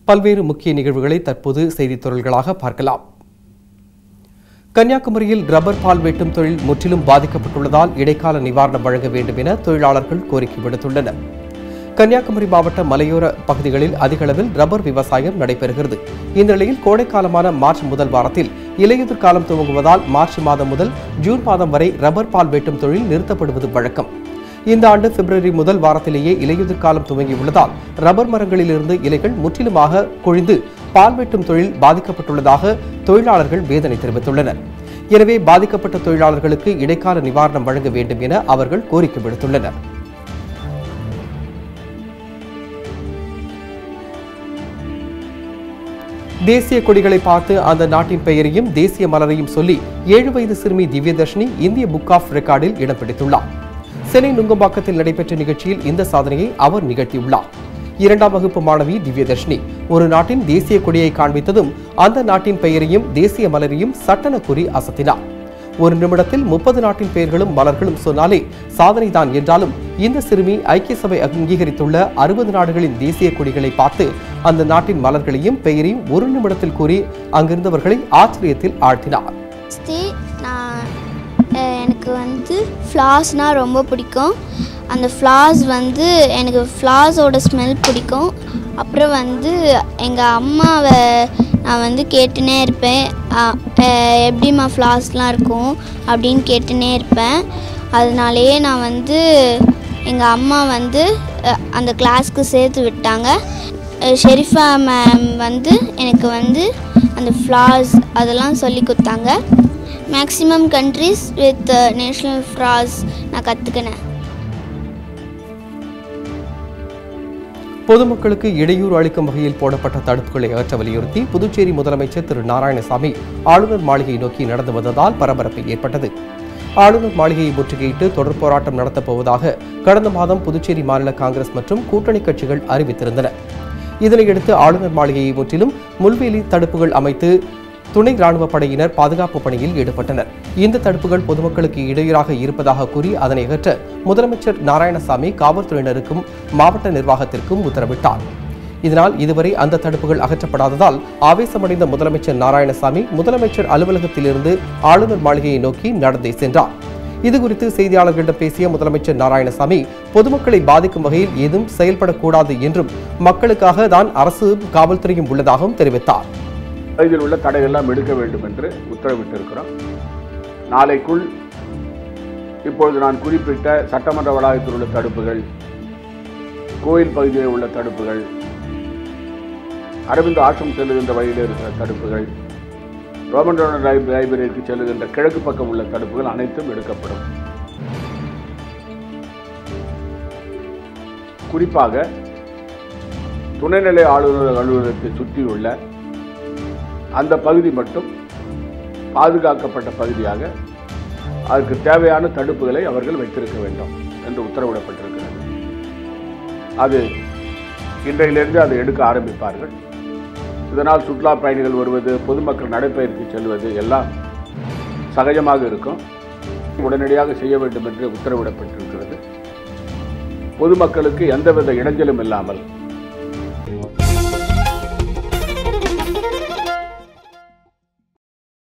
பல்வேறு முக்கிய நிகழ்வுகளை தற்போது செய்தித் துறல்களாக பார்க்கலாம் கன்னியாகுமரியில் ரப்பர் பால் வெட்டும் தொழில் முற்றிலும் பாதிக்கப்பட்டுள்ளதால் இடைக்கால நிவாரணம் வழங்க வேண்டும் என தொழிலாளர்கள் கோரிக்கை விடுத்துள்ளனர் கன்னியாகுமரி மாவட்ட மலையோர பகுதிகளில் அதிக அளவில் ரப்பர் விவசாயம் நடைபெறுகிறது இந்த நிலையில் கோடைக்காலமான மார்ச் முதல் வாரத்தில் இலையுதிர் காலம் துவங்குவதால் மார்ச் மாதம் முதல் ஜூன் மாதம் வரை ரப்பர் பால் வெட்டும் தொழில் நிறுத்தப்படுவது வழக்கம் இந்த ஆண்டு பிப்ரவரி முதல் வாரத்திலேயே இலையுதிர் காலம் துவங்கியுள்ளதால் ரப்பர் மரங்களிலிருந்து இலைகள் முற்றிலுமாக கொழிந்து பால் வெட்டும் தொழில் பாதிக்கப்பட்டுள்ளதாக தொழிலாளர்கள் வேதனை தெரிவித்துள்ளனர் எனவே பாதிக்கப்பட்ட தொழிலாளர்களுக்கு இடைக்கால நிவாரணம் வழங்க வேண்டும் என அவர்கள் கோரிக்கை விடுத்துள்ளனர் தேசிய கொடிகளை பார்த்து அந்த நாட்டின் பெயரையும் தேசிய மலரையும் சொல்லி ஏழு வயது சிறுமி திவ்யதர்ஷினி இந்திய புக் ஆஃப் ரெக்கார்டில் இடம் பிடித்துள்ளார் சென்னை நுங்கம்பாக்கத்தில் நடைபெற்ற நிகழ்ச்சியில் இந்த சாதனையை அவர் நிகழ்த்தியுள்ளார் இரண்டாம் வகுப்பு மாணவி திவ்யதர்ஷினி ஒரு நாட்டின் தேசிய கொடியை காண்பித்ததும் அந்த நாட்டின் பெயரையும் தேசிய மலரையும் சட்டென கூறி அசத்தினார் ஒரு நிமிடத்தில் முப்பது நாட்டின் பெயர்களும் மலர்களும் சொன்னாலே சாதனைதான் என்றாலும் இந்த சிறுமி ஐக்கிய சபை அங்கீகரித்துள்ள அறுபது நாடுகளின் தேசிய கொடிகளை பார்த்து அந்த நாட்டின் மலர்களையும் பெயரையும் ஒரு நிமிடத்தில் கூறி அங்கிருந்தவர்களை ஆச்சரியத்தில் ஆழ்த்தினார் ஃபஸ்ட்டு நான் அஹ், எனக்கு வந்து ஃப்ளார்ஸ்னால் ரொம்ப பிடிக்கும் அந்த ஃப்ளார்ஸ் வந்து எனக்கு ஃப்ளார்ஸோட ஸ்மெல் பிடிக்கும் அப்புறம் வந்து எங்கள் அம்மாவை நான் வந்து கேட்டுனே இருப்பேன் அஹ், அஹ், எப்படிம்மா ஃப்ளார்ஸ்லாம் இருக்கும் அப்படின்னு கேட்டுனே இருப்பேன் அதனாலேயே நான் வந்து எங்கள் அம்மா வந்து அஹ், அந்த கிளாஸ்க்கு சேர்த்து விட்டாங்க அஹ், ஷெரீஃபா மேம் வந்து எனக்கு வந்து அந்த ஃப்ளார்ஸ் அதெல்லாம் சொல்லி கொடுத்தாங்க maximum countries with national flowers நான் கற்றுக்கினேன் பொதுமக்களுக்கு இடையூறு அளிக்கும் வகையில் போடப்பட்ட தடுப்புகளை அகற்ற வலியுறுத்தி புதுச்சேரி முதலமைச்சர் திரு நாராயணசாமி ஆளுநர் மாளிகை நோக்கி நடந்து வந்ததால் பரபரப்பு ஏற்பட்டது ஆளுநர் மாளிகையை முற்றுகையிட்டு தொடர் போராட்டம் நடத்தப் போவதாக கடந்த மாதம் புதுச்சேரி மாநில காங்கிரஸ் மற்றும் கூட்டணி கட்சிகள் அறிவித்திருந்தன இதனையடுத்து ஆளுநர் மாளிகையை முற்றிலும் முள்வேலி தடுப்புகள் அமைத்து துணை ராணுவ படையினர் பாதுகாப்பு பணியில் ஈடுபட்டனர் இந்த தடுப்புகள் பொதுமக்களுக்கு இடையூறாக இருப்பதாக கூறி அதனை அகற்ற முதலமைச்சர் நாராயணசாமி காவல்துறையினருக்கும் மாவட்ட நிர்வாகத்திற்கும் உத்தரவிட்டார் இதனால் இதுவரை அந்த தடுப்புகள் அகற்றப்படாததால் ஆவேசமடைந்த முதலமைச்சர் நாராயணசாமி முதலமைச்சர் அலுவலகத்திலிருந்து ஆளுநர் மாளிகையை நோக்கி நடந்தே சென்றார் இதுகுறித்து செய்தியாளர்களிடம் பேசிய முதலமைச்சர் நாராயணசாமி பொதுமக்களை பாதிக்கும் வகையில் ஏதும் செயல்படக்கூடாது என்றும் மக்களுக்காக தான் அரசு காவல்துறையும் உள்ளதாகவும் தெரிவித்தார் பகுதியில் உள்ள தடையெல்லாம் எடுக்க வேண்டும் என்று உத்தரவிட்டிருக்கிறோம் நாளைக்குள் இப்பொழுது நான் குறிப்பிட்ட சட்டமன்ற வளாகத்தில் உள்ள தடுப்புகள் கோயில் பகுதியில் உள்ள தடுப்புகள் அரவிந்த் ஆசிரம் செல்லுகின்ற வழியில் இருக்கிற தடுப்புகள் ரோமன் ரோமன் லைப் லைப்ரரிக்கு செல்லுகின்ற கிழக்கு பக்கம் உள்ள தடுப்புகள் அனைத்தும் எடுக்கப்படும் குறிப்பாக துணைநிலை ஆளுநர் அலுவலகத்தை சுற்றியுள்ள அந்த பகுதி மட்டும் பாதுகாக்கப்பட்ட பகுதியாக அதற்கு தேவையான தடுப்புகளை அவர்கள் வைத்திருக்க வேண்டும் என்று உத்தரவிடப்பட்டிருக்கிறது அது இன்றையிலிருந்து அதை எடுக்க ஆரம்பிப்பார்கள் இதனால் சுற்றுலா பயணிகள் வருவது பொதுமக்கள் நடைபயிற்சி செல்வது எல்லாம் சகஜமாக இருக்கும் உடனடியாக செய்ய வேண்டும் என்று உத்தரவிடப்பட்டிருக்கிறது பொதுமக்களுக்கு எந்தவித இடைஞ்சலும் இல்லாமல்